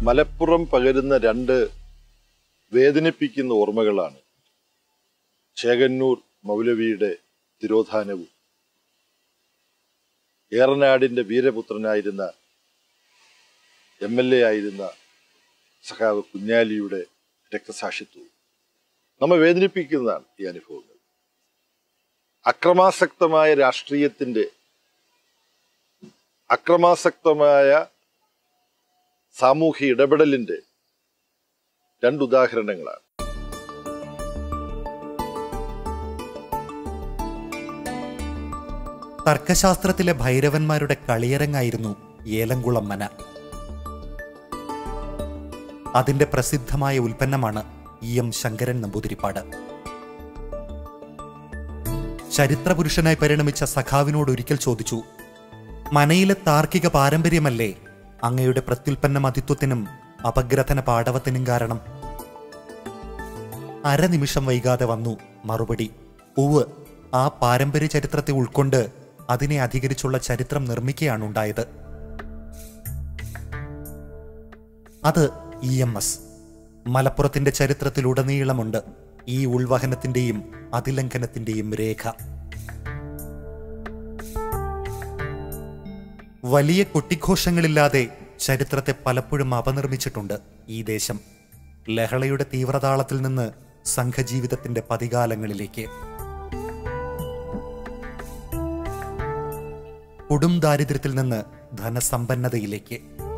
മലപ്പുറം പകരുന്ന രണ്ട് വേദനിപ്പിക്കുന്ന ഓർമ്മകളാണ് ചേകന്നൂർ മൗലവിയുടെ തിരോധാനവും ഏറനാടിന്റെ വീരപുത്രനായിരുന്ന എം എൽ എ ആയിരുന്ന സഖാവ് കുഞ്ഞാലിയുടെ രക്തസാക്ഷിത്വവും നമ്മെ വേദനിപ്പിക്കുന്നതാണ് ഈ അനുഭവങ്ങൾ അക്രമാസക്തമായ രാഷ്ട്രീയത്തിന്റെ അക്രമാസക്തമായ സാമൂഹ്യ ഇടപെടലിന്റെ രണ്ടുദാഹരണങ്ങളാണ് തർക്കശാസ്ത്രത്തിലെ ഭൈരവന്മാരുടെ കളിയരങ്ങായിരുന്നു ഏലംകുളം മന അതിന്റെ പ്രസിദ്ധമായ ഉൽപ്പന്നമാണ് ഇ എം ശങ്കരൻ നമ്പൂതിരിപ്പാട് ചരിത്രപുരുഷനായി പരിണമിച്ച സഖാവിനോട് ഒരിക്കൽ ചോദിച്ചു മനയിലെ താർക്കിക പാരമ്പര്യമല്ലേ അങ്ങയുടെ പ്രത്യുൽപ്പന്ന മതിത്വത്തിനും അപഗ്രഥന പാടവത്തിനും കാരണം അരനിമിഷം വൈകാതെ വന്നു മറുപടി ഉവ് ആ പാരമ്പര്യ ചരിത്രത്തെ ഉൾക്കൊണ്ട് അതിനെ അധികരിച്ചുള്ള ചരിത്രം നിർമ്മിക്കുകയാണുണ്ടായത് അത് ഇ എം എസ് മലപ്പുറത്തിന്റെ ചരിത്രത്തിലുടനീളമുണ്ട് ഈ ഉൾവഹനത്തിന്റെയും അതിലംഘനത്തിന്റെയും രേഖ വലിയ കൊട്ടിഘോഷങ്ങളില്ലാതെ ചരിത്രത്തെ പലപ്പോഴും അപനിർമ്മിച്ചിട്ടുണ്ട് ഈ ദേശം ലഹളയുടെ തീവ്രതാളത്തിൽ നിന്ന് സംഘജീവിതത്തിന്റെ പതികാലങ്ങളിലേക്ക് കൊടും ദാരിദ്ര്യത്തിൽ നിന്ന് ധനസമ്പന്നതയിലേക്ക്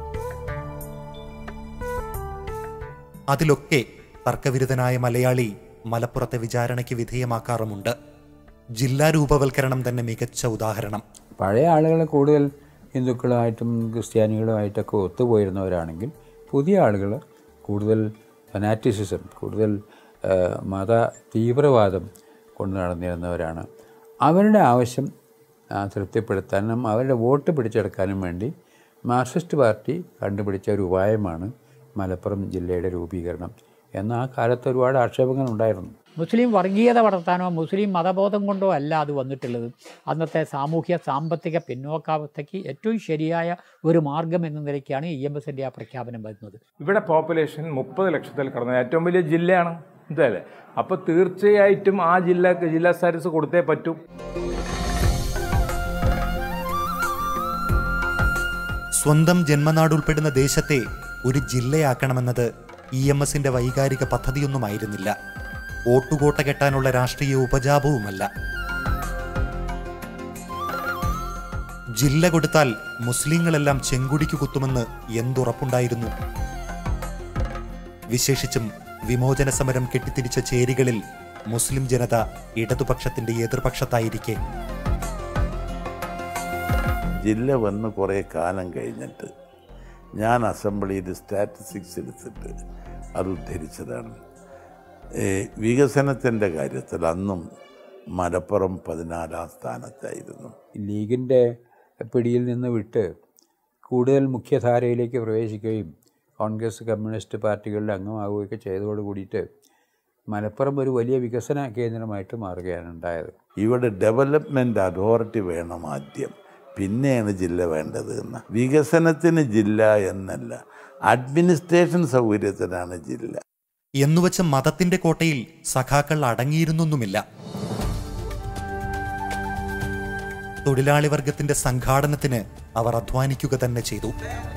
അതിലൊക്കെ തർക്കവിരുദ്ധനായ മലയാളി മലപ്പുറത്തെ വിചാരണയ്ക്ക് വിധേയമാക്കാറുമുണ്ട് ജില്ലാ രൂപവൽക്കരണം തന്നെ മികച്ച ഉദാഹരണം പഴയ ആളുകൾ കൂടുതൽ ഹിന്ദുക്കളുമായിട്ടും ക്രിസ്ത്യാനികളുമായിട്ടൊക്കെ ഒത്തുപോയിരുന്നവരാണെങ്കിൽ പുതിയ ആളുകൾ കൂടുതൽ ഫനാറ്റിസിസം കൂടുതൽ ആ, മത തീവ്രവാദം കൊണ്ട് നടന്നിരുന്നവരാണ് അവരുടെ ആവശ്യം ആ, തൃപ്തിപ്പെടുത്താനും അവരുടെ വോട്ട് പിടിച്ചെടുക്കാനും വേണ്ടി മാർക്സിസ്റ്റ് പാർട്ടി കണ്ടുപിടിച്ച ഒരു ഉപായമാണ് മലപ്പുറം ജില്ലയുടെ രൂപീകരണം എന്ന ആ കാലത്ത് ഒരുപാട് ആക്ഷേപങ്ങൾ ഉണ്ടായിരുന്നു മുസ്ലിം വർഗീയത വളർത്താനോ മുസ്ലിം മതബോധം കൊണ്ടോ അല്ല അത് വന്നിട്ടുള്ളത് അന്നത്തെ സാമൂഹ്യ സാമ്പത്തിക പിന്നോക്കാവസ്ഥയ്ക്ക് ഏറ്റവും ശരിയായ ഒരു മാർഗം എന്ന നിലയ്ക്കാണ് ഇ എം എസിൻ്റെ ആ പ്രഖ്യാപനം വരുന്നത് ഇവിടെ പോപ്പുലേഷൻ മുപ്പത് ലക്ഷത്തിൽ കടന്ന ഏറ്റവും വലിയ ജില്ലയാണ് ഇതല്ലേ അപ്പോൾ തീർച്ചയായിട്ടും ആ ജില്ലക്ക് ജില്ലാ സ്റ്റാറ്റസ് കൊടുത്തേ പറ്റൂ സ്വന്തം ജന്മനാട് ഉൾപ്പെടുന്ന ദേശത്തെ ഒരു ജില്ലയാക്കണമെന്നത് ഇ എം എസിന്റെ വൈകാരിക പദ്ധതിയൊന്നുമായിരുന്നില്ല ഓട്ടുകോട്ട കെട്ടാനുള്ള രാഷ്ട്രീയ ഉപജാപവുമല്ല ജില്ല കൊടുത്താൽ മുസ്ലിങ്ങളെല്ലാം ചെങ്കുടിക്ക് കുത്തുമെന്ന് എന്തുറപ്പുണ്ടായിരുന്നു വിശേഷിച്ചും വിമോചന സമരം കെട്ടിത്തിരിച്ച ചേരികളിൽ മുസ്ലിം ജനത ഇടതുപക്ഷത്തിന്റെ എതിർപക്ഷത്തായിരിക്കെ ജില്ല വന്ന് കുറേ കാലം കഴിഞ്ഞിട്ട് ഞാൻ അസംബ്ലിയിൽ സ്റ്റാറ്റിസ്റ്റിക്സ് എടുത്തിട്ട് അത് ഉദ്ധരിച്ചതാണ് ഏ, വികസനത്തിൻ്റെ കാര്യത്തിൽ അന്നും മലപ്പുറം പതിനാലാം സ്ഥാനത്തായിരുന്നു ലീഗിൻ്റെ പിടിയിൽ നിന്ന് വിട്ട് കൂടുതൽ മുഖ്യധാരയിലേക്ക് പ്രവേശിക്കുകയും കോൺഗ്രസ് കമ്മ്യൂണിസ്റ്റ് പാർട്ടികളുടെ അംഗമാവുകയൊക്കെ ചെയ്തതോട് കൂടിയിട്ട് മലപ്പുറം ഒരു വലിയ വികസന കേന്ദ്രമായിട്ട് മാറുകയാണ് ഉണ്ടായത് ഇവിടെ ഡെവലപ്മെൻറ്റ് അതോറിറ്റി വേണം ആദ്യം പിന്നെയാണ് ജില്ല വേണ്ടത് എന്ന് വികസനത്തിന് ജില്ല എന്നല്ല അഡ്മിനിസ്ട്രേഷൻ സൗകര്യത്തിനാണ് ജില്ല എന്നുവച്ച് മതത്തിന്റെ കോട്ടയിൽ സഖാക്കൾ അടങ്ങിയിരുന്നൊന്നുമില്ല തൊഴിലാളി വർഗത്തിന്റെ സംഘാടനത്തിന് അവർ അധ്വാനിക്കുക തന്നെ ചെയ്തു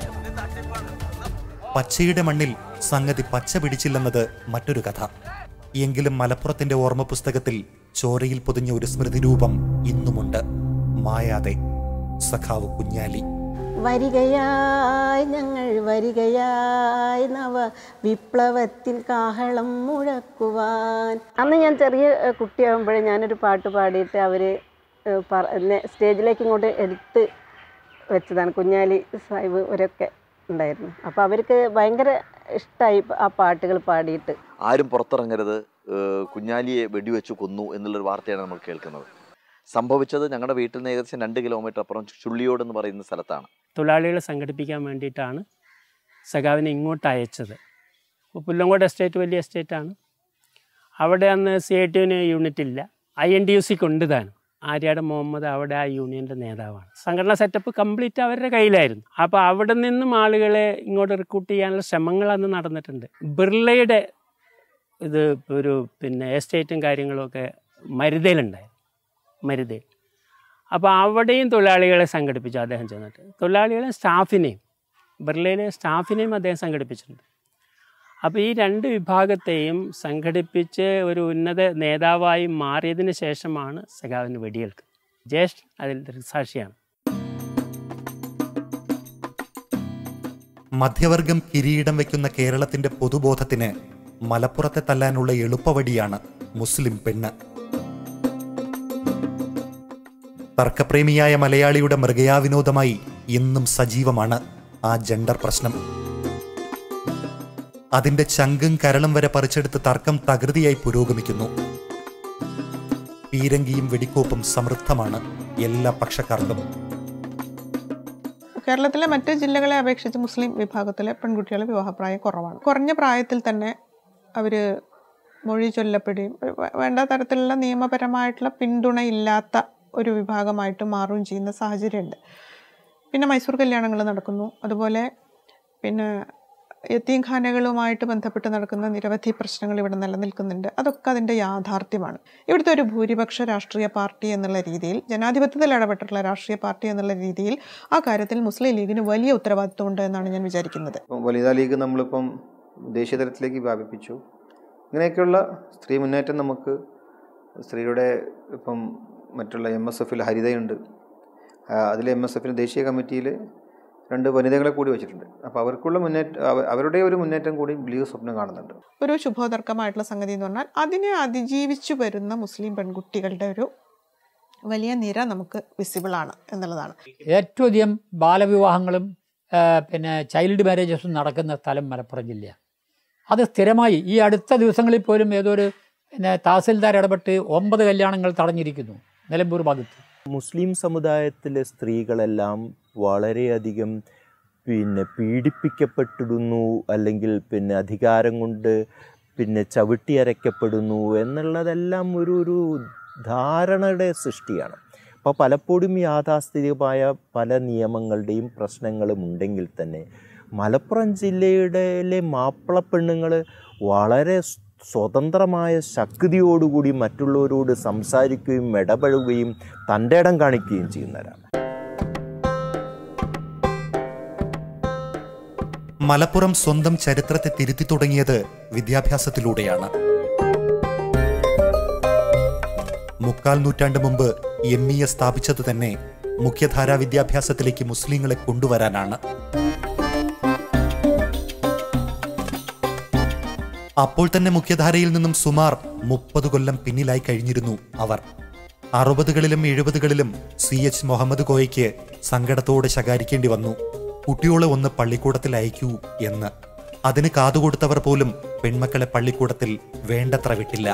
പച്ചയുടെ മണ്ണിൽ സംഗതി പച്ച പിടിച്ചില്ലെന്നത് മറ്റൊരു കഥ എങ്കിലും മലപ്പുറത്തിന്റെ ഓർമ്മ പുസ്തകത്തിൽ ചോരയിൽ പൊതിഞ്ഞ ഒരു സ്മൃതിരൂപം ഇന്നുമുണ്ട് മായാതെ സഖാവ് കുഞ്ഞാലി വരികയായി ഞങ്ങൾ വരികയായി നവ വിപ്ലവത്തിൻ കാഹളം മുഴക്കുവാൻ അന്ന് ഞാൻ ചെറിയ ഏഹ്, കുട്ടിയാകുമ്പോഴേ ഞാനൊരു പാട്ട് പാടിയിട്ട് അവർ സ്റ്റേജിലേക്ക് ഇങ്ങോട്ട് എടുത്ത് വെച്ചതാണ് കുഞ്ഞാലി സാഹിബ് ഇവരൊക്കെ ഉണ്ടായിരുന്നു അപ്പോൾ അവർക്ക് ഭയങ്കര ഇഷ്ടമായി ആ പാട്ടുകൾ പാടിയിട്ട് ആരും പുറത്തിറങ്ങരുത് ഏഹ് കുഞ്ഞാലിയെ വെടിവെച്ച് കൊന്നു എന്നുള്ളൊരു വാർത്തയാണ് നമ്മൾ കേൾക്കുന്നത് സംഭവിച്ചത് ഞങ്ങളുടെ വീട്ടിൽ നിന്ന് ഏകദേശം രണ്ട് കിലോമീറ്റർ അപ്പുറം ചുള്ളിയോട് എന്ന് പറയുന്ന സ്ഥലത്താണ് തൊഴിലാളികളെ സംഘടിപ്പിക്കാൻ വേണ്ടിയിട്ടാണ് സഖാവിനെ ഇങ്ങോട്ട് അയച്ചത് അപ്പോൾ പുല്ലങ്കോട് എസ്റ്റേറ്റ് വലിയ എസ്റ്റേറ്റാണ് അവിടെ അന്ന് സി ഐ ടിന് യൂണിറ്റ് ഇല്ല ഐ എൻ ഡി യു സിക്ക് ഉണ്ട് താനും ആര്യാട് മുഹമ്മദ് അവിടെ ആ യൂണിയൻ്റെ നേതാവാണ് സംഘടനാ സെറ്റപ്പ് കംപ്ലീറ്റ് അവരുടെ കയ്യിലായിരുന്നു അപ്പോൾ അവിടെ നിന്നും ആളുകളെ ഇങ്ങോട്ട് റിക്രൂട്ട് ചെയ്യാനുള്ള ശ്രമങ്ങൾ അന്ന് നടന്നിട്ടുണ്ട് ബിർളയുടെ ഇത് ഒരു പിന്നെ എസ്റ്റേറ്റും കാര്യങ്ങളുമൊക്കെ മരുതയിലുണ്ടായിരുന്നു മരുതയിൽ അപ്പോൾ അവിടെയും തൊഴിലാളികളെ സംഘടിപ്പിച്ചു അദ്ദേഹം ചെന്നിട്ട് തൊഴിലാളികളെ സ്റ്റാഫിനെയും ബിർളയിലെ സ്റ്റാഫിനെയും അദ്ദേഹം സംഘടിപ്പിച്ചിട്ടുണ്ട് അപ്പോൾ ഈ രണ്ട് വിഭാഗത്തെയും സംഘടിപ്പിച്ച് ഒരു ഉന്നത നേതാവായി മാറിയതിന് ശേഷമാണ് സഖാവിന് വെടിയേൽക്കുന്നത് ജ്യേഷ്ഠൻ അതിൽ ദൃക്സാക്ഷിയാണ് മധ്യവർഗം കിരീടം വയ്ക്കുന്ന കേരളത്തിന്റെ പൊതുബോധത്തിന് മലപ്പുറത്തെ തല്ലാനുള്ള എളുപ്പവടിയാണ് മുസ്ലിം പെണ്ണ് തർക്കപ്രേമിയായ മലയാളിയുടെ മൃഗയാവിനോദമായി ഇന്നും സജീവമാണ് ആ ജെൻഡർ പ്രശ്നം അതിന്റെ ചങ്കും കരളും വരെ പറിച്ചെടുത്ത് തർക്കം തകൃതിയായി പുരോഗമിക്കുന്നു പീരങ്കിയും വെടിക്കോപ്പും സമൃദ്ധമാണ് എല്ലാ പക്ഷക്കാർക്കും കേരളത്തിലെ മറ്റ് ജില്ലകളെ അപേക്ഷിച്ച് മുസ്ലിം വിഭാഗത്തിലെ പെൺകുട്ടികളെ വിവാഹപ്രായം കുറവാണ് കുറഞ്ഞ പ്രായത്തിൽ തന്നെ അവർ മൊഴി ചൊല്ലപ്പെടുകയും വേ- വേണ്ട തരത്തിലുള്ള നിയമപരമായിട്ടുള്ള പിന്തുണയില്ലാത്ത ഒരു വിഭാഗമായിട്ട് മാറുകയും ചെയ്യുന്ന സാഹചര്യമുണ്ട് പിന്നെ മൈസൂർ കല്യാണങ്ങൾ നടക്കുന്നു അതുപോലെ പിന്നെ യത്തീംഖാനകളുമായിട്ട് ബന്ധപ്പെട്ട് നടക്കുന്ന നിരവധി പ്രശ്നങ്ങൾ ഇവിടെ നിലനിൽക്കുന്നുണ്ട് അതൊക്കെ അതിൻ്റെ യാഥാർത്ഥ്യമാണ് ഇവിടുത്തെ ഒരു ഭൂരിപക്ഷ രാഷ്ട്രീയ പാർട്ടി എന്നുള്ള രീതിയിൽ ജനാധിപത്യത്തിൽ ഇടപെട്ടിട്ടുള്ള രാഷ്ട്രീയ പാർട്ടി എന്നുള്ള രീതിയിൽ ആ കാര്യത്തിൽ മുസ്ലിം ലീഗിന് വലിയ ഉത്തരവാദിത്വമുണ്ട് എന്നാണ് ഞാൻ വിചാരിക്കുന്നത് ഇപ്പം വനിതാ ലീഗ് നമ്മളിപ്പം ദേശീയ തലത്തിലേക്ക് വ്യാപിപ്പിച്ചു ഇങ്ങനെയൊക്കെയുള്ള സ്ത്രീ മുന്നേറ്റം നമുക്ക് സ്ത്രീയുടെ ഇപ്പം മറ്റുള്ള എം എസ് എഫിൽ ഹരിതയുണ്ട് അതിൽ എം എസ് എഫിന് ദേശീയ കമ്മിറ്റിയിൽ രണ്ട് വനിതകളെ കൂടി വെച്ചിട്ടുണ്ട് അപ്പോൾ അവർക്കുള്ള മുന്നേറ്റം അവ- അവരുടെ ഒരു മുന്നേറ്റം കൂടി ലീഗ് സ്വപ്നം കാണുന്നുണ്ട് ഒരു ശുഭോദർക്കമായിട്ടുള്ള സംഗതി എന്ന് പറഞ്ഞാൽ അതിനെ അതിജീവിച്ചു വരുന്ന മുസ്ലിം പെൺകുട്ടികളുടെ ഒരു വലിയ നിര നമുക്ക് വിസിബിളാണ് എന്നുള്ളതാണ് ഏറ്റവും അധികം ബാലവിവാഹങ്ങളും ആ, പിന്നെ ചൈൽഡ് മാരേജസും നടക്കുന്ന സ്ഥലം മലപ്പുറം ജില്ലയാണ് അത് സ്ഥിരമായി ഈ അടുത്ത ദിവസങ്ങളിൽ പോലും ഏതോ ഒരു പിന്നെ തഹസിൽദാർ ഇടപെട്ട് ഒമ്പത് കല്യാണങ്ങൾ തടഞ്ഞിരിക്കുന്നു നിലമ്പൂർ ഭാഗത്ത് മുസ്ലിം സമുദായത്തിലെ സ്ത്രീകളെല്ലാം വളരെയധികം പിന്നെ പീഡിപ്പിക്കപ്പെട്ടിടുന്നു അല്ലെങ്കിൽ പിന്നെ അധികാരം കൊണ്ട് പിന്നെ ചവിട്ടിയരയ്ക്കപ്പെടുന്നു എന്നുള്ളതെല്ലാം ഒരു ഒരു ധാരണയുടെ സൃഷ്ടിയാണ് അപ്പോൾ പലപ്പോഴും യാഥാസ്ഥിതികമായ പല നിയമങ്ങളുടെയും പ്രശ്നങ്ങളും ഉണ്ടെങ്കിൽ തന്നെ മലപ്പുറം ജില്ലയുടെ മാപ്പിള പെണ്ണുങ്ങൾ വളരെ സ്വതന്ത്രമായ ശക്തിയോടുകൂടി മറ്റുള്ളവരോട് സംസാരിക്കുകയും ഇടപഴകുകയും തൻ്റെ ഇടം കാണിക്കുകയും ചെയ്യുന്നവരാണ് മലപ്പുറം സ്വന്തം ചരിത്രത്തെ തിരുത്തി തുടങ്ങിയത് വിദ്യാഭ്യാസത്തിലൂടെയാണ് മുക്കാൽ നൂറ്റാണ്ട് മുമ്പ് എം ഇ എ സ്ഥാപിച്ചത് തന്നെ മുഖ്യധാരാ വിദ്യാഭ്യാസത്തിലേക്ക് മുസ്ലിങ്ങളെ കൊണ്ടുവരാനാണ് അപ്പോൾ തന്നെ മുഖ്യധാരയിൽ നിന്നും സുമാർ മുപ്പത് കൊല്ലം പിന്നിലായി കഴിഞ്ഞിരുന്നു അവർ അറുപതുകളിലും എഴുപതുകളിലും സി എച്ച് മുഹമ്മദ് കോയയ്ക്ക് സങ്കടത്തോടെ ശകാരിക്കേണ്ടി വന്നു കുട്ടിയോളെ ഒന്ന് പള്ളിക്കൂടത്തിൽ അയക്കൂ എന്ന് അതിന് കാതുകൊടുത്തവർ പോലും പെൺമക്കളെ പള്ളിക്കൂടത്തിൽ വേണ്ടത്ര വിട്ടില്ല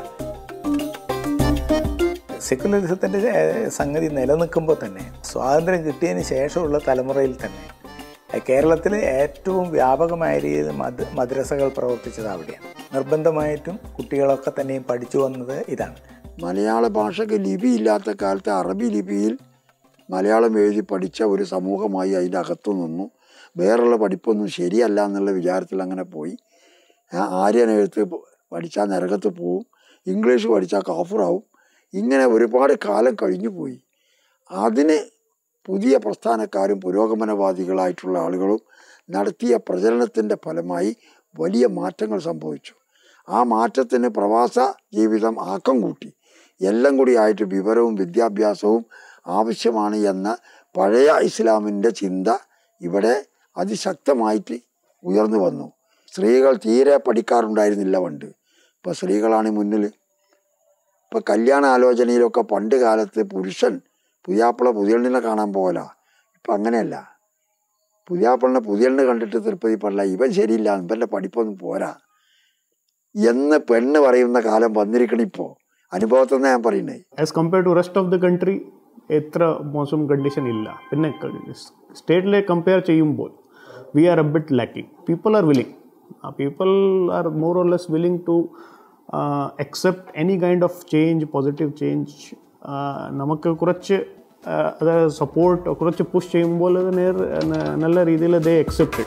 സെക്കുലറിസത്തിൻ്റെ സംഗതി നിലനിൽക്കുമ്പോൾ തന്നെ സ്വാതന്ത്ര്യം കിട്ടിയതിന് ശേഷമുള്ള തലമുറയിൽ തന്നെ ഏഹ് കേരളത്തിൽ ഏറ്റവും വ്യാപകമായ രീതിയിൽ മദ് മദ്രസകൾ പ്രവർത്തിച്ചത് അവിടെയാണ് നിർബന്ധമായിട്ടും കുട്ടികളൊക്കെ തന്നെയും പഠിച്ചു വന്നത് ഇതാണ് മലയാള ഭാഷയ്ക്ക് ലിപി ഇല്ലാത്ത കാലത്ത് അറബി ലിപിയിൽ മലയാളം എഴുതി പഠിച്ച ഒരു സമൂഹമായി അതിൻ്റെ അകത്തു നിന്നു വേറുള്ള പഠിപ്പൊന്നും ശരിയല്ല എന്നുള്ള വിചാരത്തിൽ അങ്ങനെ പോയി ആ ആര്യൻ എഴുത്ത് പഠിച്ചാൽ നരകത്ത് പോവും ഇംഗ്ലീഷ് പഠിച്ചാൽ കാഫുറാവും ഇങ്ങനെ ഒരുപാട് കാലം കഴിഞ്ഞു പോയി അതിന് പുതിയ പ്രസ്ഥാനക്കാരും പുരോഗമനവാദികളായിട്ടുള്ള ആളുകളും നടത്തിയ പ്രചരണത്തിൻ്റെ ഫലമായി വലിയ മാറ്റങ്ങൾ സംഭവിച്ചു ആ മാറ്റത്തിന് പ്രവാസ ജീവിതം ആക്കം കൂട്ടി എല്ലാം കൂടി ആയിട്ട് വിവരവും വിദ്യാഭ്യാസവും ആവശ്യമാണ് എന്ന പഴയ ഇസ്ലാമിൻ്റെ ചിന്ത ഇവിടെ അതിശക്തമായിട്ട് ഉയർന്നു വന്നു സ്ത്രീകൾ തീരെ പഠിക്കാറുണ്ടായിരുന്നില്ല പണ്ട് ഇപ്പോൾ സ്ത്രീകളാണ് മുന്നിൽ ഇപ്പോൾ കല്യാണ ആലോചനയിലൊക്കെ പണ്ട് കാലത്ത് പുരുഷൻ പുതിയാപ്പിള പുതിയണ്ണിനെ കാണാൻ പോകല ഇപ്പം അങ്ങനെയല്ല പുതിയാപ്പിളിനെ പുതിയണ്ണ് കണ്ടിട്ട് തൃപ്തിപ്പെടില്ല ഇവൻ ശരിയില്ല ഇവൻ്റെ പഠിപ്പൊന്നും പോരാ എന്ന് പെണ്ണ് പറയുന്ന കാലം വന്നിരിക്കണിപ്പോൾ അനുഭവത്തിൽ നിന്ന് ഞാൻ പറയുന്നത് as compare to rest of the country എത്ര മോശം കണ്ടീഷൻ ഇല്ല പിന്നെ സ്റ്റേറ്റിലെ കമ്പയർ ചെയ്യുമ്പോൾ we are a bit lacking people are willing people are more or less willing to accept any kind of change positive change ആ, നമുക്ക് കുറച്ച് ആ, അത് സപ്പോർട്ട് കുറച്ച് പുഷ് ചെയ്യുമ്പോൾ അത് നേർ ന- നല്ല രീതിയിൽ ദേ അക്സെപ്റ്റഡ്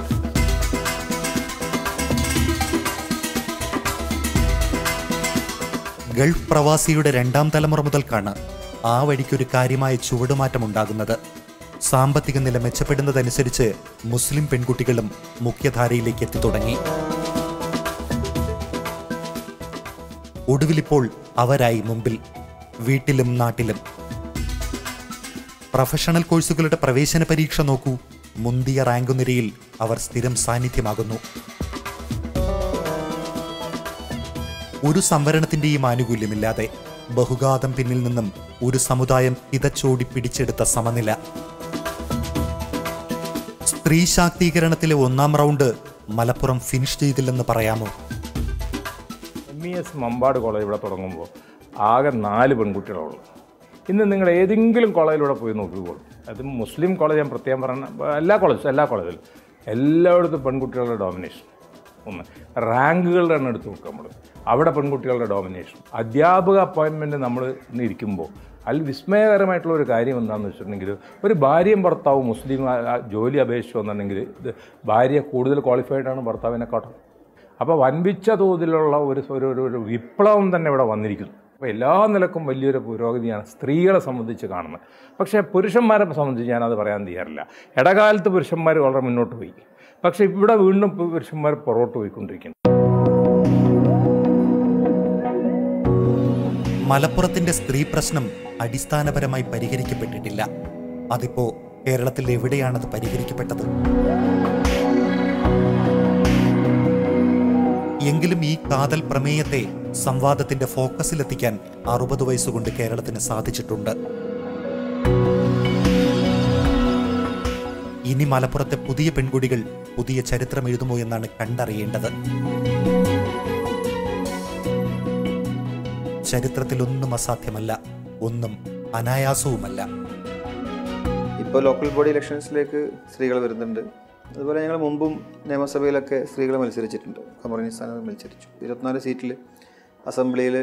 ഗൾഫ് പ്രവാസിയുടെ രണ്ടാം തലമുറ മുതൽക്കാണ് ആ വഴിക്കൊരു കാര്യമായ ചുവടുമാറ്റമുണ്ടാകുന്നത് സാമ്പത്തിക നില മെച്ചപ്പെടുന്നതനുസരിച്ച് മുസ്ലിം പെൺകുട്ടികളും മുഖ്യധാരയിലേക്ക് എത്തിത്തുടങ്ങി ഒടുവിലിപ്പോൾ അവരായി മുമ്പിൽ വീട്ടിലും നാട്ടിലും പ്രൊഫഷണൽ കോഴ്സുകളുടെ പ്രവേശന പരീക്ഷ നോക്കൂ മുന്തിയ റാങ്ക് നിരയിൽ അവർ സ്ഥിരം സാന്നിധ്യമാകുന്നു ഒരു സംവരണത്തിന്റെയും ആനുകൂല്യമില്ലാതെ ബഹുഘാതം പിന്നിൽ നിന്നും ഒരു സമുദായം ഇതച്ചോടി പിടിച്ചെടുത്ത സമനില സ്ത്രീ ശാക്തീകരണത്തിലെ ഒന്നാം റൗണ്ട് മലപ്പുറം ഫിനിഷ് ചെയ്തില്ലെന്ന് പറയാമോ M E S Mampad college ഇവിടെ തുടങ്ങുമ്പോൾ ആകെ നാല് പെൺകുട്ടികളുള്ളൂ ഇന്ന് നിങ്ങൾ ഏതെങ്കിലും കോളേജിലൂടെ പോയി നോക്കിക്കോളൂ അത് മുസ്ലിം കോളേജ് ഞാൻ പ്രത്യേകം പറഞ്ഞ എല്ലാ കോളേജും എല്ലാ കോളേജിലും എല്ലായിടത്തും പെൺകുട്ടികളുടെ ഡോമിനേഷൻ ഒന്ന് റാങ്കുകളുടെ എണ്ണം എടുത്ത് നോക്കുക നമ്മൾ അവിടെ പെൺകുട്ടികളുടെ ഡോമിനേഷൻ അധ്യാപക അപ്പോയിൻമെൻറ്റ് നമ്മൾ ഇന്ന് ഇരിക്കുമ്പോൾ അതിൽ വിസ്മയകരമായിട്ടുള്ള ഒരു കാര്യം എന്താണെന്ന് വെച്ചിട്ടുണ്ടെങ്കിൽ ഒരു ഭാര്യയും ഭർത്താവും മുസ്ലിം ആ- ആ ജോലി അപേക്ഷിച്ചു വന്നിട്ടുണ്ടെങ്കിൽ ഇത് ഭാര്യ കൂടുതൽ ക്വാളിഫൈഡ് ആണ് ഭർത്താവിനെക്കാട്ടും അപ്പോൾ വൻപിച്ച തോതിലുള്ള ഒരു ഒരു ഒരു- ഒരു വിപ്ലവം തന്നെ ഇവിടെ വന്നിരിക്കുന്നു അപ്പോൾ എല്ലാ നിലക്കും വലിയൊരു പുരോഗതിയാണ് സ്ത്രീകളെ സംബന്ധിച്ച് കാണുന്നത് പക്ഷേ പുരുഷന്മാരെ സംബന്ധിച്ച് ഞാനത് പറയാൻ തയ്യാറില്ല ഇടകാലത്ത് പുരുഷന്മാർ വളരെ മുന്നോട്ട് പോയി പക്ഷേ ഇവിടെ വീണ്ടും പുരുഷന്മാർ പുറകോട്ട് പോയിക്കൊണ്ടിരിക്കുന്നു മലപ്പുറത്തിന്റെ സ്ത്രീ പ്രശ്നം അടിസ്ഥാനപരമായി പരിഹരിക്കപ്പെട്ടിട്ടില്ല അതിപ്പോ കേരളത്തിൽ എവിടെയാണത് പരിഹരിക്കപ്പെട്ടത് എങ്കിലും ഈ കാതൽ പ്രമേയത്തെ സംവാദത്തിന്റെ ഫോക്കസിലെത്തിക്കാൻ അറുപത് വയസ്സുകൊണ്ട് കേരളത്തിന് സാധിച്ചിട്ടുണ്ട് ഇനി മലപ്പുറത്തെ പുതിയ പെൺകുടികൾ പുതിയ ചരിത്രം എഴുതുമോ എന്നാണ് കണ്ടറിയേണ്ടത് ചരിത്രത്തിലൊന്നും അസാധ്യമല്ല ഒന്നും അനായാസവുമല്ല ഇപ്പോൾ ലോക്കൽ ബോഡി ഇലക്ഷൻസിലേക്ക് സ്ത്രീകൾ വരുന്നുണ്ട് അതുപോലെ ഞങ്ങൾ മുമ്പും നിയമസഭയിലൊക്കെ സ്ത്രീകൾ മത്സരിച്ചിട്ടുണ്ട് ഖമറുനിസ്ഥാൻ മത്സരിച്ചു ഇരുപത്തിനാല് സീറ്റിൽ അസംബ്ലിയിൽ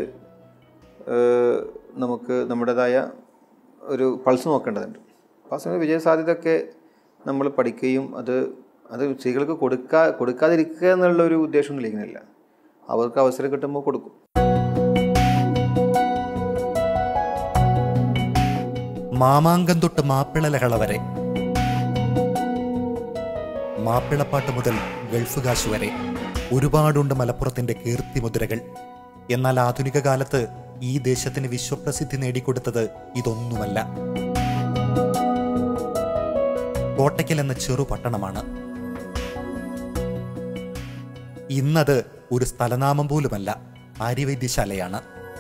നമുക്ക് നമ്മുടേതായ ഒരു പൾസ് നോക്കേണ്ടതുണ്ട് അപ്പോൾ ആ സമയത്ത് വിജയസാധ്യതയൊക്കെ നമ്മൾ പഠിക്കുകയും അത് അത് സ്ത്രീകൾക്ക് കൊടുക്കാ കൊടുക്കാതിരിക്കുക എന്നുള്ള ഒരു ഉദ്ദേശമൊന്നും ഇല്ലെങ്കിലില്ല അവർക്ക് അവസരം കിട്ടുമ്പോൾ കൊടുക്കും മാമാങ്കം തൊട്ട് മാപ്പിള ലഹള വരെ മാപ്പിളപ്പാട്ട് മുതൽ ഗൾഫ് കാശ് വരെ ഒരുപാടുണ്ട് മലപ്പുറത്തിന്റെ കീർത്തിമുദ്രകൾ എന്നാൽ ആധുനിക കാലത്ത് ഈ ദേശത്തിന് വിശ്വപ്രസിദ്ധി നേടിക്കൊടുത്തത് ഇതൊന്നുമല്ല കോട്ടയ്ക്കൽ എന്ന ചെറു പട്ടണമാണ് ഇന്നത് ഒരു സ്ഥലനാമം പോലുമല്ല ആര്യവൈദ്യശാലയാണ്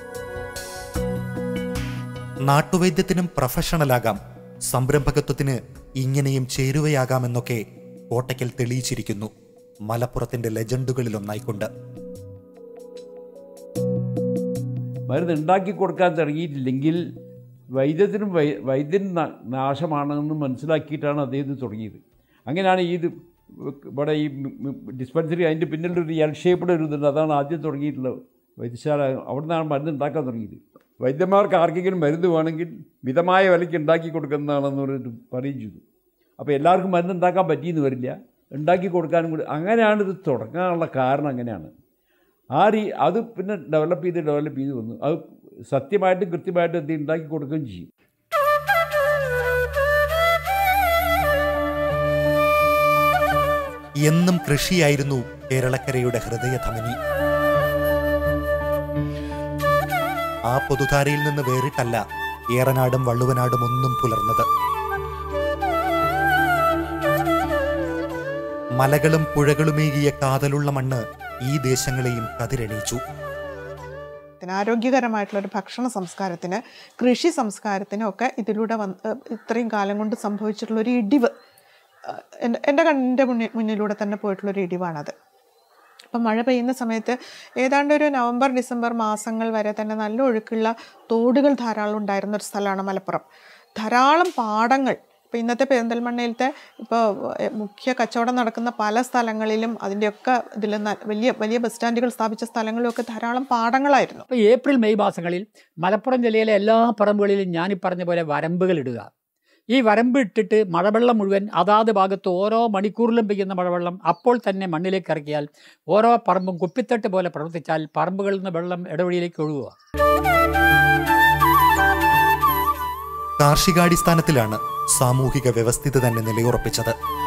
നാട്ടുവൈദ്യത്തിനും പ്രൊഫഷണലാകാം സംരംഭകത്വത്തിന് ഇങ്ങനെയും ചേരുവയാകാമെന്നൊക്കെ കോട്ടയ്ക്കൽ തെളിയിച്ചിരിക്കുന്നു മലപ്പുറത്തിന്റെ ലെജൻഡുകളിലൊന്നായിക്കൊണ്ട് മരുന്ന് ഉണ്ടാക്കി കൊടുക്കാൻ തുടങ്ങിയിട്ടില്ലെങ്കിൽ വൈദ്യത്തിനും വൈ വൈദ്യൻ നാ- നാശമാണെന്ന് മനസ്സിലാക്കിയിട്ടാണ് അദ്ദേഹം ഇത് തുടങ്ങിയത് അങ്ങനെയാണ് ഈ ഇത് ഇവിടെ ഈ ഡിസ്പെൻസറി അതിൻ്റെ പിന്നിലൊരു എൽ ഷേപ്പ്ഡ് ഒരു ഇതുണ്ട് അതാണ് ആദ്യം തുടങ്ങിയിട്ടുള്ളത് വൈദ്യശാല അവിടെ നിന്നാണ് മരുന്ന് ഉണ്ടാക്കാൻ തുടങ്ങിയത് വൈദ്യന്മാർക്ക് ആർക്കെങ്കിലും മരുന്ന് വേണമെങ്കിൽ മിതമായ വിലയ്ക്ക് ഉണ്ടാക്കി കൊടുക്കുന്നതാണെന്ന് പറഞ്ഞിട്ട് പറയും ചെയ്തു അപ്പോൾ എല്ലാവർക്കും മരുന്ന് ഉണ്ടാക്കാൻ പറ്റിയെന്ന് വരില്ല ഉണ്ടാക്കി കൊടുക്കാനും കൂടി അങ്ങനെയാണ് ഇത് തുടങ്ങാനുള്ള കാരണം അങ്ങനെയാണ് ആ രീ അത് പിന്നെ ഡെവലപ്പ് ചെയ്ത് ഡെവലപ്പ് ചെയ്ത് വന്നു അത് സത്യമായിട്ടും കൃത്യമായിട്ടും എന്ത് ഉണ്ടാക്കി കൊടുക്കുകയും ചെയ്യും എന്നും കൃഷിയായിരുന്നു കേരളക്കരയുടെ ഹൃദയധമനി ആ പൊതുധാരയിൽ നിന്ന് വേറിട്ടല്ല ഏറനാടും വള്ളുവനാടും ഒന്നും പുലർന്നത് മലകളും പുഴകളുമേകിയ കാതലുള്ള മണ്ണ് ഈ ദേശങ്ങളെയും കതിരണിയിച്ചു സംസ്കാരത്തിന് ആരോഗ്യകരമായിട്ടുള്ള ഒരു ഭക്ഷണ സംസ്കാരത്തിന് കൃഷി സംസ്കാരത്തിനും ഒക്കെ ഇതിലൂടെ വന്ന് ഏഹ് ഇത്രയും കാലം കൊണ്ട് സംഭവിച്ചിട്ടുള്ള ഒരു ഇടിവ് ഏഹ് എൻ്റെ എൻ്റെ കണ്ണിൻ്റെ മുന്നിൽ മുന്നിലൂടെ തന്നെ പോയിട്ടുള്ള ഒരു ഇടിവാണത് അപ്പം മഴ പെയ്യുന്ന സമയത്ത് ഏതാണ്ട് ഒരു നവംബർ ഡിസംബർ മാസങ്ങൾ വരെ തന്നെ നല്ല ഒഴുക്കുള്ള തോടുകൾ ധാരാളം ഉണ്ടായിരുന്ന ഒരു സ്ഥലമാണ് മലപ്പുറം ധാരാളം പാടങ്ങൾ ഇപ്പോൾ ഇന്നത്തെ പെരിന്തൽമണ്ണയിലത്തെ ഇപ്പോൾ മുഖ്യ കച്ചവടം നടക്കുന്ന പല സ്ഥലങ്ങളിലും അതിൻ്റെയൊക്കെ ഇതിൽ വലിയ വലിയ ബസ് സ്റ്റാൻഡുകൾ സ്ഥാപിച്ച സ്ഥലങ്ങളിലൊക്കെ ധാരാളം പാടങ്ങളായിരുന്നു അപ്പോൾ ഏപ്രിൽ മെയ് മാസങ്ങളിൽ മലപ്പുറം ജില്ലയിലെ എല്ലാ പറമ്പുകളിലും ഞാനീ പറഞ്ഞ പോലെ വരമ്പുകൾ ഇടുക ഈ വരമ്പ് ഇട്ടിട്ട് മഴവെള്ളം മുഴുവൻ അതാത് ഭാഗത്ത് ഓരോ മണിക്കൂറിലും പെയ്യുന്ന മഴവെള്ളം അപ്പോൾ തന്നെ മണ്ണിലേക്ക് ഇറക്കിയാൽ ഓരോ പറമ്പും കുപ്പിത്തട്ട് പോലെ പ്രവർത്തിച്ചാൽ പറമ്പുകളിൽ നിന്ന് വെള്ളം ഇടവഴിയിലേക്ക് ഒഴുകുക കാർഷികാടിസ്ഥാനത്തിലാണ് സാമൂഹിക വ്യവസ്ഥിതി തന്നെ നിലയുറപ്പിച്ചത്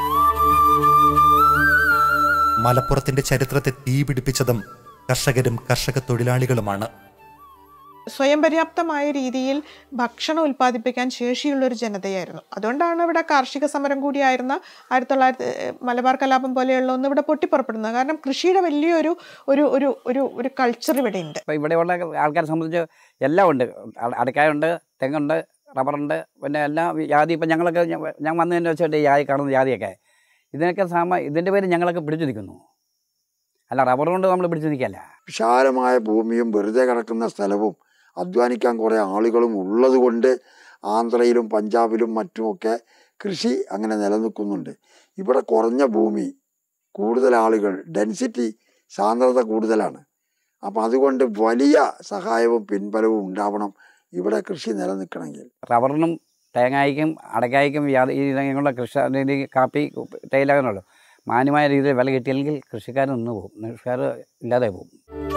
മലപ്പുറത്തിന്റെ ചരിത്രത്തെ തീപിടിപ്പിച്ചതും കർഷകരും കർഷക തൊഴിലാളികളുമാണ് സ്വയം പര്യാപ്തമായ രീതിയിൽ ഭക്ഷണം ഉൽപ്പാദിപ്പിക്കാൻ ശേഷിയുള്ള ഒരു ജനതയായിരുന്നു അതുകൊണ്ടാണ് ഇവിടെ കാർഷിക സമരം കൂടിയായിരുന്ന ആയിരത്തി തൊള്ളായിരത്തി മലബാർ കലാപം പോലെയുള്ള ഒന്ന് ഇവിടെ പൊട്ടിപ്പുറപ്പെടുന്നത് കാരണം കൃഷിയുടെ വലിയൊരു ഒരു ഒരു ഒരു ഒരു കൾച്ചർ ഇവിടെ ഉണ്ട് ഇപ്പോൾ ഇവിടെയുള്ള ആൾക്കാരെ സംബന്ധിച്ച് എല്ലാം ഉണ്ട് അട- അടക്കായുണ്ട് തെങ്ങുണ്ട് റബ്ബറുണ്ട് പിന്നെ എല്ലാം ജാതി ഇപ്പം ഞങ്ങളൊക്കെ ഞ- ഞാൻ വന്നതിന് വെച്ചിട്ട് ഈ ജാതി കാണുന്ന ജാതിയൊക്കെ ഇതിനൊക്കെ സാമ ഇതിൻ്റെ പേര് ഞങ്ങളൊക്കെ പിടിച്ചു നിൽക്കുന്നു അല്ല റബ്ബർ കൊണ്ട് നമ്മൾ പിടിച്ചു നിൽക്കല്ല വിശാലമായ ഭൂമിയും വെറുതെ കിടക്കുന്ന സ്ഥലവും അധ്വാനിക്കാൻ കുറേ ആളുകളും ഉള്ളത് കൊണ്ട് ആന്ധ്രയിലും പഞ്ചാബിലും മറ്റുമൊക്കെ കൃഷി അങ്ങനെ നിലനിൽക്കുന്നുണ്ട് ഇവിടെ കുറഞ്ഞ ഭൂമി കൂടുതൽ ആളുകൾ ഡെൻസിറ്റി സാന്ദ്രത കൂടുതലാണ് അപ്പം അതുകൊണ്ട് വലിയ സഹായവും പിൻബലവും ഉണ്ടാവണം ഇവിടെ കൃഷി നിലനിൽക്കണമെങ്കിൽ റബ്ബറിനും തേങ്ങായ്ക്കും അടക്കായ്ക്കും യാ- ഈ ഇങ്ങനെയുള്ള കൃഷി രീതി കാപ്പി തേയില അങ്ങനെയുള്ളൂ മാന്യമായ രീതിയിൽ വില കിട്ടിയില്ലെങ്കിൽ കൃഷിക്കാർ നിന്ന് പോകും കൃഷിക്കാർ ഇല്ലാതെ പോകും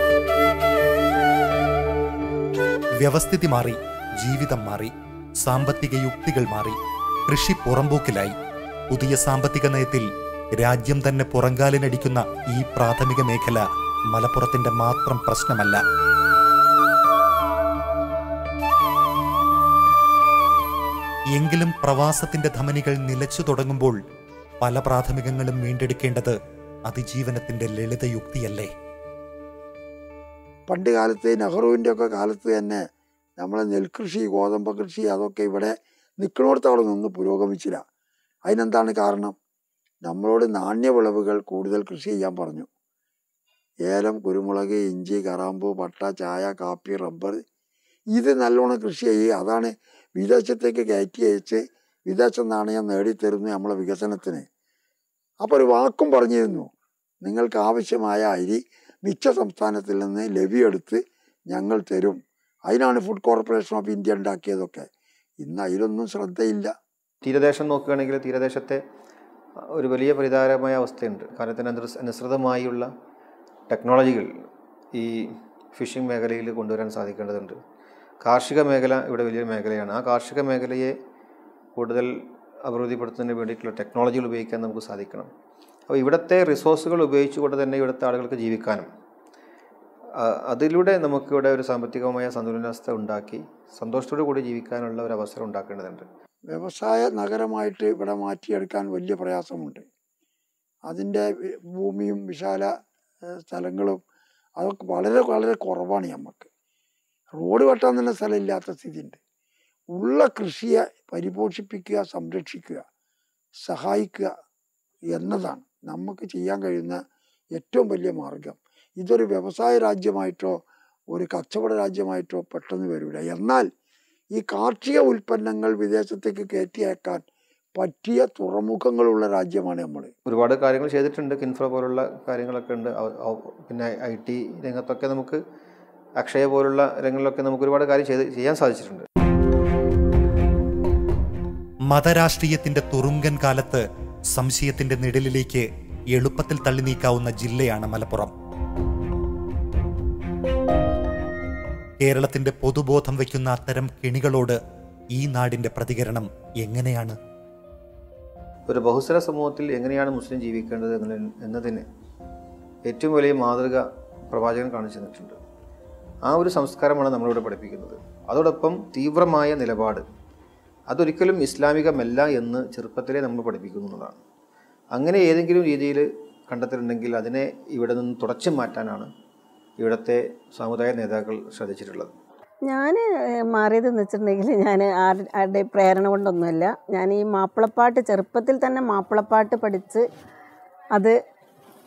വ്യവസ്ഥിതി മാറി ജീവിതം മാറി സാമ്പത്തിക യുക്തികൾ മാറി കൃഷി പുറമ്പോക്കിലായി പുതിയ സാമ്പത്തിക നയത്തിൽ രാജ്യം തന്നെ പുറങ്കാലിനടിക്കുന്ന ഈ പ്രാഥമിക മേഖല മലപ്പുറത്തിന്റെ മാത്രം പ്രശ്നമല്ല എങ്കിലും പ്രവാസത്തിന്റെ ധമനികൾ നിലച്ചു തുടങ്ങുമ്പോൾ പല പ്രാഥമികങ്ങളും വീണ്ടെടുക്കേണ്ടത് അതിജീവനത്തിന്റെ ലളിതയുക്തിയല്ലേ പണ്ട് കാലത്ത് നെഹ്റുവിൻ്റെ ഒക്കെ കാലത്ത് തന്നെ നമ്മളെ നെൽകൃഷി ഗോതമ്പ് കൃഷി അതൊക്കെ ഇവിടെ നിൽക്കുന്നിടത്ത് അവിടെ നിന്ന് പുരോഗമിച്ചില്ല അതിനെന്താണ് കാരണം നമ്മളോട് നാണ്യവിളവുകൾ കൂടുതൽ കൃഷി ചെയ്യാൻ പറഞ്ഞു ഏലം കുരുമുളക് ഇഞ്ചി കറാമ്പു പട്ട ചായ കാപ്പി റബ്ബർ ഇത് നല്ലോണം കൃഷി ചെയ്യുക അതാണ് വിദേശത്തേക്ക് കയറ്റി അയച്ച് വിദേശ നാണയം നേടിത്തരുന്നു നമ്മളെ വികസനത്തിന് അപ്പോൾ ഒരു വാക്കും പറഞ്ഞിരുന്നു നിങ്ങൾക്ക് ആവശ്യമായ അരി മിച്ച സംസ്ഥാനത്തിൽ നിന്ന് ലവിയെടുത്ത് ഞങ്ങൾ തരും അതിനാണ് ഫുഡ് കോർപ്പറേഷൻ ഓഫ് ഇന്ത്യ ഉണ്ടാക്കിയതൊക്കെ ഇന്ന് അതിലൊന്നും ശ്രദ്ധയില്ല തീരദേശം നോക്കുകയാണെങ്കിൽ തീരദേശത്തെ ഒരു വലിയ പരിതാരമായ അവസ്ഥയുണ്ട് കാലത്തിന് അനുസൃ- അനുസൃതമായുള്ള ടെക്നോളജികൾ ഈ ഫിഷിംഗ് മേഖലയിൽ കൊണ്ടുവരാൻ സാധിക്കേണ്ടതുണ്ട് കാർഷിക മേഖല ഇവിടെ വലിയൊരു മേഖലയാണ് ആ കാർഷിക മേഖലയെ കൂടുതൽ അഭിവൃദ്ധിപ്പെടുത്തുന്നതിന് വേണ്ടിയിട്ടുള്ള ടെക്നോളജികൾ ഉപയോഗിക്കാൻ നമുക്ക് സാധിക്കണം അപ്പോൾ ഇവിടുത്തെ റിസോഴ്സുകൾ ഉപയോഗിച്ചുകൊണ്ട് തന്നെ ഇവിടുത്തെ ആളുകൾക്ക് ജീവിക്കാനും ആ, അതിലൂടെ നമുക്കിവിടെ ഒരു സാമ്പത്തികമായ സന്തുലനാവസ്ഥ ഉണ്ടാക്കി സന്തോഷത്തോടു കൂടി ജീവിക്കാനുള്ള ഒരു അവസരം ഉണ്ടാക്കേണ്ടതുണ്ട് വ്യവസായ നഗരമായിട്ട് ഇവിടെ മാറ്റിയെടുക്കാൻ വലിയ പ്രയാസമുണ്ട് അതിൻ്റെ വി- ഭൂമിയും വിശാല ഏഹ്, സ്ഥലങ്ങളും അതൊക്കെ വളരെ വളരെ കുറവാണ് നമുക്ക് റോഡ് വെട്ടാൻ തന്നെ സ്ഥലമില്ലാത്ത സ്ഥിതിയുണ്ട് ഉള്ള കൃഷിയെ പരിപോഷിപ്പിക്കുക സംരക്ഷിക്കുക സഹായിക്കുക എന്നതാണ് നമുക്ക് ചെയ്യാൻ കഴിയുന്ന ഏറ്റവും വലിയ മാർഗം ഇതൊരു വ്യവസായ രാജ്യമായിട്ടോ ഒരു കച്ചവട രാജ്യമായിട്ടോ പെട്ടെന്ന് വരില്ല എന്നാൽ ഈ കാർഷിക ഉൽപ്പന്നങ്ങൾ വിദേശത്തേക്ക് കയറ്റി അയക്കാൻ പറ്റിയ തുറമുഖങ്ങളുള്ള രാജ്യമാണ് നമ്മൾ ഒരുപാട് കാര്യങ്ങൾ ചെയ്തിട്ടുണ്ട് കിൻഫ്ര പോലുള്ള കാര്യങ്ങളൊക്കെ ഉണ്ട് അവ- അവ- പിന്നെ ഐ ടി രംഗത്തൊക്കെ നമുക്ക് അക്ഷയ പോലുള്ള രംഗങ്ങളിലൊക്കെ നമുക്ക് ഒരുപാട് കാര്യം ചെയ്ത് ചെയ്യാൻ സാധിച്ചിട്ടുണ്ട് മതരാഷ്ട്രീയത്തിന്റെ തുറുങ്കൻ കാലത്ത് സംശയത്തിന്റെ നിഴലിലേക്ക് എളുപ്പത്തിൽ തള്ളി നീക്കാവുന്ന ജില്ലയാണ് മലപ്പുറം കേരളത്തിന്റെ പൊതുബോധം വയ്ക്കുന്ന അത്തരം കെണികളോട് ഈ നാടിന്റെ പ്രതികരണം എങ്ങനെയാണ് ഒരു ബഹുസ്വര സമൂഹത്തിൽ എങ്ങനെയാണ് മുസ്ലിം ജീവിക്കേണ്ടത് എന്ന- എന്നതിന് ഏറ്റവും വലിയ മാതൃക പ്രവാചകൻ കാണിച്ചു തന്നിട്ടുണ്ട് ആ ഒരു സംസ്കാരമാണ് നമ്മളിവിടെ പഠിപ്പിക്കുന്നത് അതോടൊപ്പം തീവ്രമായ നിലപാട് അതൊരിക്കലും ഇസ്ലാമികമല്ല എന്ന് ചെറുപ്പത്തിലേ നമ്മൾ പഠിപ്പിക്കുന്നതാണ് അങ്ങനെ ഏതെങ്കിലും രീതിയിൽ കണ്ടെത്തിയിട്ടുണ്ടെങ്കിൽ അതിനെ ഇവിടെ നിന്ന് തുടച്ചു മാറ്റാനാണ് ഇവിടുത്തെ സാമുദായിക നേതാക്കൾ ശ്രദ്ധിച്ചിട്ടുള്ളത് ഞാൻ മാറിയതെന്ന് വെച്ചിട്ടുണ്ടെങ്കിൽ ഞാൻ ആരുടെ പ്രേരണ കൊണ്ടൊന്നുമല്ല ഞാൻ ഈ മാപ്പിളപ്പാട്ട് ചെറുപ്പത്തിൽ തന്നെ മാപ്പിളപ്പാട്ട് പഠിച്ച് അത്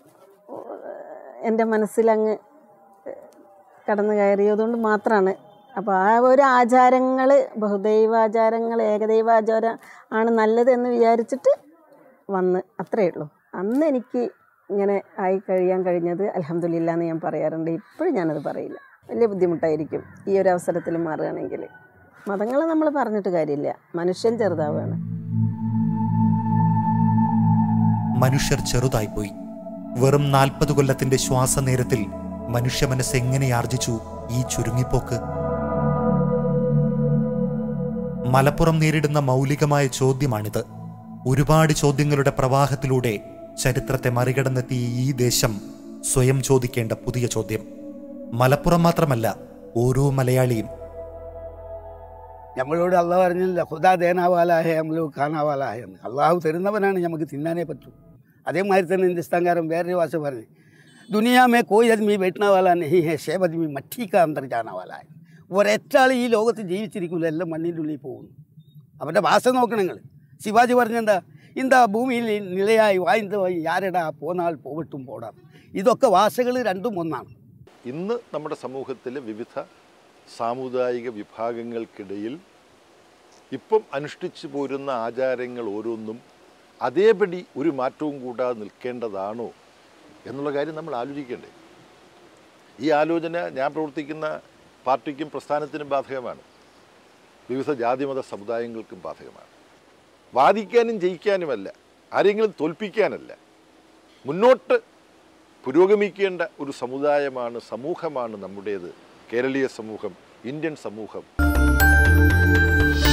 എൻ്റെ മനസ്സിലങ്ങ് കടന്നു കയറിയതുകൊണ്ട് മാത്രമാണ് അപ്പോൾ ആ ഒരു ആചാരങ്ങൾ ബഹുദൈവാചാരങ്ങൾ ഏകദൈവാചാരം ആണ് നല്ലത് എന്ന് വിചാരിച്ചിട്ട് വന്ന് അത്രയേ ഉള്ളൂ അന്ന് എനിക്ക് ഇങ്ങനെ ആയി കഴിയാൻ കഴിഞ്ഞത് അലഹമില്ല എന്ന് ഞാൻ പറയാറുണ്ട് ഇപ്പോഴും ഞാനത് പറയില്ല വലിയ ബുദ്ധിമുട്ടായിരിക്കും ഈ ഒരു അവസരത്തിൽ മാറുകയാണെങ്കിൽ മതങ്ങളെ നമ്മൾ പറഞ്ഞിട്ട് കാര്യമില്ല മനുഷ്യൻ ചെറുതാവുകയാണ് മനുഷ്യർ ചെറുതായിപ്പോയി വെറും നാൽപ്പത് കൊല്ലത്തിന്റെ ശ്വാസനേരത്തിൽ മനുഷ്യ മനസ്സ് എങ്ങനെ ആർജിച്ചു ഈ ചുരുങ്ങിപ്പോക്ക് മലപ്പുറം നേരിടുന്ന മൗലികമായ ചോദ്യമാണിത് ഒരുപാട് ചോദ്യങ്ങളുടെ പ്രവാഹത്തിലൂടെ ചരിത്രത്തെ മറികടന്നെത്തിയ ഈ ദേശം സ്വയം ചോദിക്കേണ്ട പുതിയ ചോദ്യം മലപ്പുറം മാത്രമല്ല ഓരോ മലയാളിയും നമ്മളോട് അള്ളാഹ് പറഞ്ഞില്ല ഹുദാ ദേനാവാലാഹേ നമ്മള് കാണാവാലാഹേ എന്ന് അള്ളാഹു തരുന്നവനാണ് നമുക്ക് തിന്നാനേ പറ്റൂ അതേമാതിരി തന്നെ ഹിന്ദുസ്ഥാൻകാരൻ വേറൊരു ഭാഷ പറഞ്ഞു ദുനിയാമേ കോയി ആദ്മി വെട്ടണവാല നെഹി ഹേ ഷേബ് ആദ്മി മറ്റീക്ക അന്തർ ജാനവാല ഒരൊറ്റ ആൾ ഈ ലോകത്ത് ജീവിച്ചിരിക്കില്ല എല്ലാം മണ്ണിൻ്റെ ഉള്ളിൽ പോകുന്നു അവൻ്റെ ഭാഷ നോക്കണം നിങ്ങൾ ശിവാജി പറഞ്ഞെന്താ ഇന്താ ഭൂമിയിൽ നിലയായി വായ്ന്തവായി ആരടാ പോന്നാൾ പോവട്ടും പോടാം ഇതൊക്കെ ഭാഷകൾ രണ്ടും ഒന്നാണ് ഇന്ന് നമ്മുടെ സമൂഹത്തിലെ വിവിധ സാമുദായിക വിഭാഗങ്ങൾക്കിടയിൽ ഇപ്പം അനുഷ്ഠിച്ചു പോരുന്ന ആചാരങ്ങൾ ഓരോന്നും അതേപടി ഒരു മാറ്റവും കൂടാതെ നിൽക്കേണ്ടതാണോ എന്നുള്ള കാര്യം നമ്മൾ ആലോചിക്കേണ്ടേ ഈ ആലോചന ഞാൻ പ്രവർത്തിക്കുന്ന പാർട്ടിക്കും പ്രസ്ഥാനത്തിനും ബാധകമാണ് വിവിധ ജാതിമത സമുദായങ്ങൾക്കും ബാധകമാണ് വാദിക്കാനും ജയിക്കാനുമല്ല ആരെങ്കിലും തോൽപ്പിക്കാനല്ല മുന്നോട്ട് പുരോഗമിക്കേണ്ട ഒരു സമുദായമാണ് സമൂഹമാണ് നമ്മുടേത് കേരളീയ സമൂഹം ഇന്ത്യൻ സമൂഹം